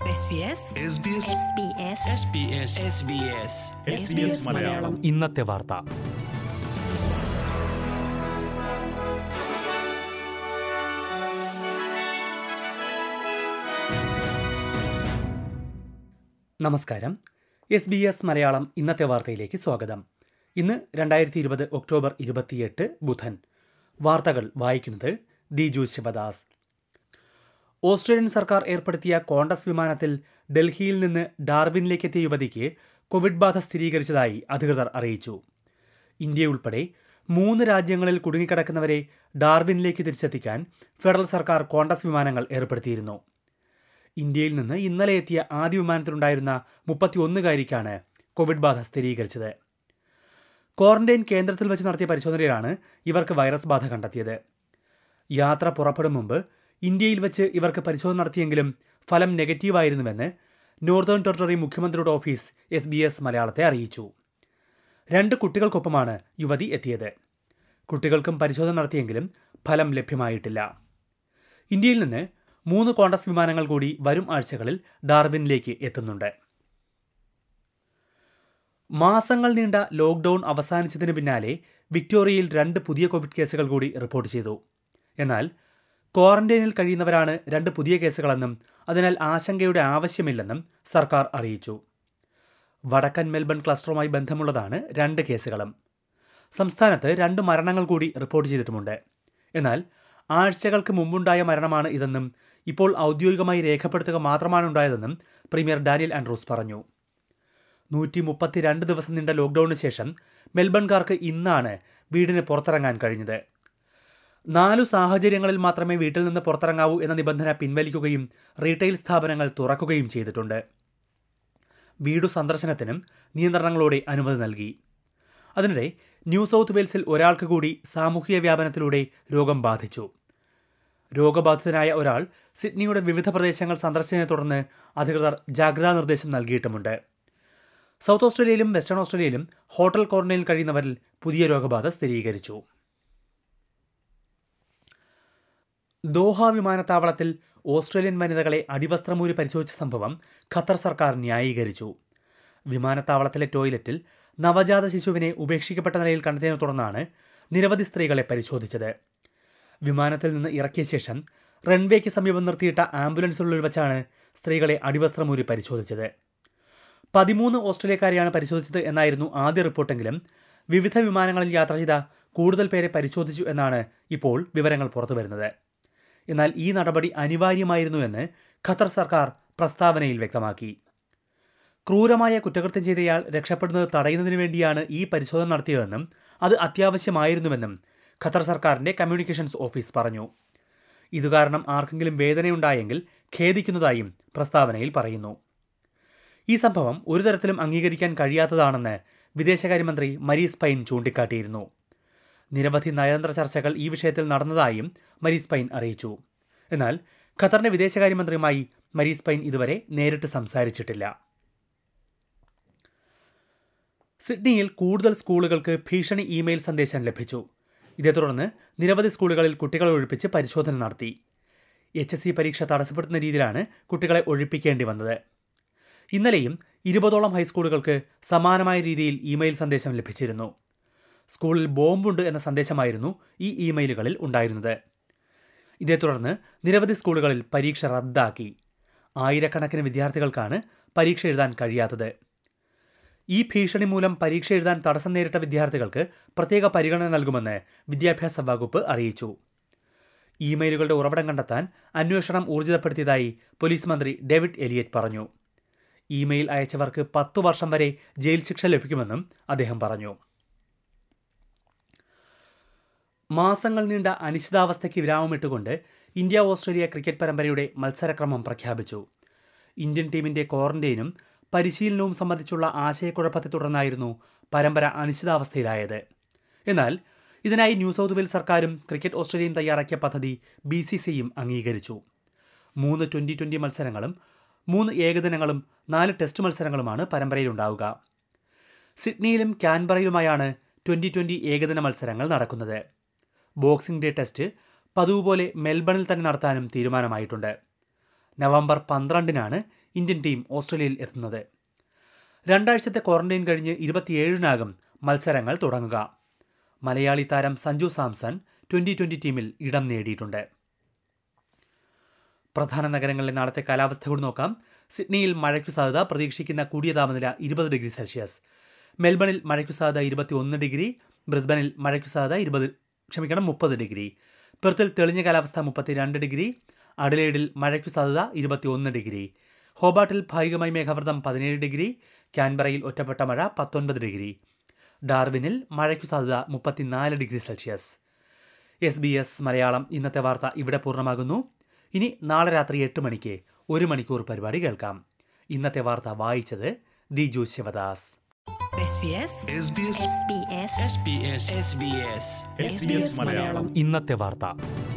SBS SBS SBS Malayalam ഇന്നത്തെ വാർത്ത നമസ്കാരം എസ് ബി എസ് മലയാളം ഇന്നത്തെ വാർത്തയിലേക്ക് സ്വാഗതം ഇന്ന് രണ്ടായിരത്തി ഇരുപത് ഒക്ടോബർ ഇരുപത്തിയെട്ട് ബുധൻ വാർത്തകൾ വായിക്കുന്നത് ദിജു ശിവദാസ് ഓസ്ട്രേലിയൻ സർക്കാർ ഏർപ്പെടുത്തിയ കോണ്ടസ് വിമാനത്തിൽ ഡൽഹിയിൽ നിന്ന് ഡാർബിനിലേക്ക് എത്തിയ യുവതിക്ക് കോവിഡ് ബാധ സ്ഥിരീകരിച്ചതായി അധികൃതർ അറിയിച്ചു ഇന്ത്യ ഉൾപ്പെടെ മൂന്ന് രാജ്യങ്ങളിൽ കുടുങ്ങിക്കിടക്കുന്നവരെ ഡാർബിനിലേക്ക് തിരിച്ചെത്തിക്കാൻ ഫെഡറൽ സർക്കാർ കോണ്ടസ് വിമാനങ്ങൾ ഏർപ്പെടുത്തിയിരുന്നു ഇന്ത്യയിൽ നിന്ന് ഇന്നലെ എത്തിയ ആദ്യ വിമാനത്തിലുണ്ടായിരുന്ന മുപ്പത്തിയൊന്നുകാരിക്കാണ് കോവിഡ് ബാധ സ്ഥിരീകരിച്ചത് ക്വാറന്റൈൻ കേന്ദ്രത്തിൽ വെച്ച് നടത്തിയ പരിശോധനയിലാണ് ഇവർക്ക് വൈറസ് ബാധ കണ്ടെത്തിയത് യാത്ര പുറപ്പെടും മുമ്പ് ഇന്ത്യയിൽ വെച്ച് ഇവർക്ക് പരിശോധന നടത്തിയെങ്കിലും ഫലം നെഗറ്റീവായിരുന്നുവെന്ന് നോർത്തേൺ ടെറിട്ടറി മുഖ്യമന്ത്രിയുടെ ഓഫീസ് എസ് ബി എസ് മലയാളത്തെ അറിയിച്ചു രണ്ട് കുട്ടികൾക്കൊപ്പമാണ് യുവതി എത്തിയത് കുട്ടികൾക്കും പരിശോധന നടത്തിയെങ്കിലും ഫലം ലഭ്യമായിട്ടില്ല ഇന്ത്യയിൽ നിന്ന് മൂന്ന് കോണ്ടസ് വിമാനങ്ങൾ കൂടി വരും ആഴ്ചകളിൽ ഡാർവിനിലേക്ക് എത്തുന്നുണ്ട് മാസങ്ങൾ നീണ്ട ലോക്ക്ഡൌൺ അവസാനിച്ചതിന് പിന്നാലെ വിക്ടോറിയയിൽ രണ്ട് പുതിയ കോവിഡ് കേസുകൾ കൂടി റിപ്പോർട്ട് ചെയ്തു എന്നാൽ ക്വാറന്റൈനിൽ കഴിയുന്നവരാണ് രണ്ട് പുതിയ കേസുകളെന്നും അതിനാൽ ആശങ്കയുടെ ആവശ്യമില്ലെന്നും സർക്കാർ അറിയിച്ചു വടക്കൻ മെൽബൺ ക്ലസ്റ്ററുമായി ബന്ധമുള്ളതാണ് രണ്ട് കേസുകളും സംസ്ഥാനത്ത് രണ്ട് മരണങ്ങൾ കൂടി റിപ്പോർട്ട് ചെയ്തിട്ടുമുണ്ട് എന്നാൽ ആഴ്ചകൾക്ക് മുമ്പുണ്ടായ മരണമാണ് ഇതെന്നും ഇപ്പോൾ ഔദ്യോഗികമായി രേഖപ്പെടുത്തുക മാത്രമാണ് ഉണ്ടായതെന്നും പ്രീമിയർ ഡാനിയൽ ആൻഡ്രൂസ് പറഞ്ഞു നൂറ്റി മുപ്പത്തിരണ്ട് ദിവസം നീണ്ട ലോക്ക്ഡൌണിന് ശേഷം മെൽബൺകാർക്ക് ഇന്നാണ് വീടിന് പുറത്തിറങ്ങാൻ കഴിഞ്ഞത് നാലു സാഹചര്യങ്ങളിൽ മാത്രമേ വീട്ടിൽ നിന്ന് പുറത്തിറങ്ങാവൂ എന്ന നിബന്ധന പിൻവലിക്കുകയും റീറ്റെയിൽ സ്ഥാപനങ്ങൾ തുറക്കുകയും ചെയ്തിട്ടുണ്ട് വീടു സന്ദർശനത്തിനും നിയന്ത്രണങ്ങളോടെ അനുമതി നൽകി അതിനിടെ ന്യൂ സൗത്ത് വെയിൽസിൽ ഒരാൾക്ക് കൂടി സാമൂഹിക വ്യാപനത്തിലൂടെ രോഗം ബാധിച്ചു രോഗബാധിതനായ ഒരാൾ സിഡ്നിയുടെ വിവിധ പ്രദേശങ്ങൾ സന്ദർശിച്ചതിനെ തുടർന്ന് അധികൃതർ ജാഗ്രതാ നിർദ്ദേശം നൽകിയിട്ടുമുണ്ട് സൗത്ത് ഓസ്ട്രേലിയയിലും വെസ്റ്റേൺ ഓസ്ട്രേലിയയിലും ഹോട്ടൽ ക്വാറന്റൈനിൽ കഴിയുന്നവരിൽ പുതിയ രോഗബാധ സ്ഥിരീകരിച്ചു ദോഹ വിമാനത്താവളത്തിൽ ഓസ്ട്രേലിയൻ വനിതകളെ അടിവസ്ത്രമൂരി പരിശോധിച്ച സംഭവം ഖത്തർ സർക്കാർ ന്യായീകരിച്ചു വിമാനത്താവളത്തിലെ ടോയ്ലറ്റിൽ നവജാത ശിശുവിനെ ഉപേക്ഷിക്കപ്പെട്ട നിലയിൽ കണ്ടെത്തിയതിനെ തുടർന്നാണ് നിരവധി സ്ത്രീകളെ പരിശോധിച്ചത് വിമാനത്തിൽ നിന്ന് ഇറക്കിയ ശേഷം റൺവേക്ക് സമീപം നിർത്തിയിട്ട ആംബുലൻസുള്ളിൽ വെച്ചാണ് സ്ത്രീകളെ അടിവസ്ത്രമൂരി പരിശോധിച്ചത് പതിമൂന്ന് ഓസ്ട്രേലിയക്കാരെയാണ് പരിശോധിച്ചത് എന്നായിരുന്നു ആദ്യ റിപ്പോർട്ടെങ്കിലും വിവിധ വിമാനങ്ങളിൽ യാത്ര ചെയ്ത കൂടുതൽ പേരെ പരിശോധിച്ചു എന്നാണ് ഇപ്പോൾ വിവരങ്ങൾ പുറത്തുവരുന്നത് എന്നാൽ ഈ നടപടി അനിവാര്യമായിരുന്നുവെന്ന് ഖത്തർ സർക്കാർ പ്രസ്താവനയിൽ വ്യക്തമാക്കി ക്രൂരമായ കുറ്റകൃത്യം ചെയ്തയാൾ രക്ഷപ്പെടുന്നത് തടയുന്നതിന് വേണ്ടിയാണ് ഈ പരിശോധന നടത്തിയതെന്നും അത് അത്യാവശ്യമായിരുന്നുവെന്നും ഖത്തർ സർക്കാരിന്റെ കമ്മ്യൂണിക്കേഷൻസ് ഓഫീസ് പറഞ്ഞു ഇതുകാരണം ആർക്കെങ്കിലും വേദനയുണ്ടായെങ്കിൽ ഖേദിക്കുന്നതായും പ്രസ്താവനയിൽ പറയുന്നു ഈ സംഭവം ഒരു തരത്തിലും അംഗീകരിക്കാൻ കഴിയാത്തതാണെന്ന് വിദേശകാര്യമന്ത്രി മരീസ് പൈൻ ചൂണ്ടിക്കാട്ടിയിരുന്നു നിരവധി നയതന്ത്ര ചർച്ചകൾ ഈ വിഷയത്തിൽ നടന്നതായും മരീസ് പൈൻ അറിയിച്ചു എന്നാൽ ഖത്തറിന്റെ വിദേശകാര്യമന്ത്രിയുമായി മരീസ് പൈൻ ഇതുവരെ നേരിട്ട് സംസാരിച്ചിട്ടില്ല സിഡ്നിയിൽ കൂടുതൽ സ്കൂളുകൾക്ക് ഭീഷണി ഇമെയിൽ സന്ദേശം ലഭിച്ചു ഇതേ തുടർന്ന് നിരവധി സ്കൂളുകളിൽ കുട്ടികളെ ഒഴിപ്പിച്ച് പരിശോധന നടത്തി എച്ച് എസ് സി പരീക്ഷ തടസ്സപ്പെടുത്തുന്ന രീതിയിലാണ് കുട്ടികളെ ഒഴിപ്പിക്കേണ്ടി വന്നത് ഇന്നലെയും ഇരുപതോളം ഹൈസ്കൂളുകൾക്ക് സമാനമായ രീതിയിൽ ഇമെയിൽ സന്ദേശം ലഭിച്ചിരുന്നു സ്കൂളിൽ ബോംബുണ്ട് എന്ന സന്ദേശമായിരുന്നു ഈ ഇമെയിലുകളിൽ ഉണ്ടായിരുന്നത് ഇതേ തുടർന്ന് നിരവധി സ്കൂളുകളിൽ പരീക്ഷ റദ്ദാക്കി ആയിരക്കണക്കിന് വിദ്യാർത്ഥികൾക്കാണ് പരീക്ഷ എഴുതാൻ കഴിയാത്തത് ഈ ഭീഷണി മൂലം പരീക്ഷ എഴുതാൻ തടസ്സം നേരിട്ട വിദ്യാർത്ഥികൾക്ക് പ്രത്യേക പരിഗണന നൽകുമെന്ന് വിദ്യാഭ്യാസ വകുപ്പ് അറിയിച്ചു ഇമെയിലുകളുടെ ഉറവിടം കണ്ടെത്താൻ അന്വേഷണം ഊർജിതപ്പെടുത്തിയതായി പോലീസ് മന്ത്രി ഡേവിഡ് എലിയറ്റ് പറഞ്ഞു ഇമെയിൽ അയച്ചവർക്ക് പത്തു വർഷം വരെ ജയിൽ ശിക്ഷ ലഭിക്കുമെന്നും അദ്ദേഹം പറഞ്ഞു മാസങ്ങൾ നീണ്ട അനിശ്ചിതാവസ്ഥയ്ക്ക് വിരാമമിട്ടുകൊണ്ട് ഇന്ത്യ ഓസ്ട്രേലിയ ക്രിക്കറ്റ് പരമ്പരയുടെ മത്സരക്രമം പ്രഖ്യാപിച്ചു ഇന്ത്യൻ ടീമിന്റെ ക്വാറന്റൈനും പരിശീലനവും സംബന്ധിച്ചുള്ള ആശയക്കുഴപ്പത്തെ തുടർന്നായിരുന്നു പരമ്പര അനിശ്ചിതാവസ്ഥയിലായത് എന്നാൽ ഇതിനായി ന്യൂ സൗത്ത് വെയിൽസ് സർക്കാരും ക്രിക്കറ്റ് ഓസ്ട്രേലിയയും തയ്യാറാക്കിയ പദ്ധതി ബി സി സിയും അംഗീകരിച്ചു മൂന്ന് ട്വന്റി ട്വന്റി മത്സരങ്ങളും മൂന്ന് ഏകദിനങ്ങളും നാല് ടെസ്റ്റ് മത്സരങ്ങളുമാണ് പരമ്പരയിലുണ്ടാവുക സിഡ്നിയിലും കാൻബറയിലുമായാണ് ട്വന്റി ട്വന്റി ഏകദിന മത്സരങ്ങൾ നടക്കുന്നത് ബോക്സിംഗ് ഡേ ടെസ്റ്റ് പതിവ് പോലെ മെൽബണിൽ തന്നെ നടത്താനും തീരുമാനമായിട്ടുണ്ട് നവംബർ പന്ത്രണ്ടിനാണ് ഇന്ത്യൻ ടീം ഓസ്ട്രേലിയയിൽ എത്തുന്നത് രണ്ടാഴ്ചത്തെ ക്വാറന്റൈൻ കഴിഞ്ഞ് ഇരുപത്തിയേഴിനാകും മത്സരങ്ങൾ തുടങ്ങുക മലയാളി താരം സഞ്ജു സാംസൺ ട്വന്റി ട്വന്റി ടീമിൽ ഇടം നേടിയിട്ടുണ്ട് പ്രധാന നഗരങ്ങളിലെ നാളത്തെ കാലാവസ്ഥ കൂടി നോക്കാം സിഡ്നിയിൽ മഴയ്ക്കു സാധ്യത പ്രതീക്ഷിക്കുന്ന കൂടിയ താപനില ഇരുപത് ഡിഗ്രി സെൽഷ്യസ് മെൽബണിൽ മഴയ്ക്കു സാധ്യത ഇരുപത്തിയൊന്ന് ഡിഗ്രി ബ്രിസ്ബനിൽ മഴയ്ക്കു സാധ്യത ഇരുപത് ക്ഷമിക്കണം മുപ്പത് ഡിഗ്രി പെർത്തിൽ തെളിഞ്ഞ കാലാവസ്ഥ മുപ്പത്തിരണ്ട് ഡിഗ്രി അഡലേഡിൽ മഴയ്ക്കു സാധ്യത ഇരുപത്തിയൊന്ന് ഡിഗ്രി ഹോബാട്ടിൽ ഭാഗികമായി മേഘവ്രതം പതിനേഴ് ഡിഗ്രി ക്യാൻബറയിൽ ഒറ്റപ്പെട്ട മഴ പത്തൊൻപത് ഡിഗ്രി ഡാർവിനിൽ മഴയ്ക്കു സാധ്യത മുപ്പത്തിനാല് degree Celsius S B S Malayalam ഇന്നത്തെ വാർത്ത ഇവിടെ പൂർണ്ണമാകുന്നു ഇനി നാളെ രാത്രി എട്ട് മണിക്ക് ഒരു മണിക്കൂർ പരിപാടി കേൾക്കാം ഇന്നത്തെ വാർത്ത വായിച്ചത് Diju Sivadas SBS SBS SBS SBS SBS SBS Malayalam ഇന്നത്തെ വാർത്ത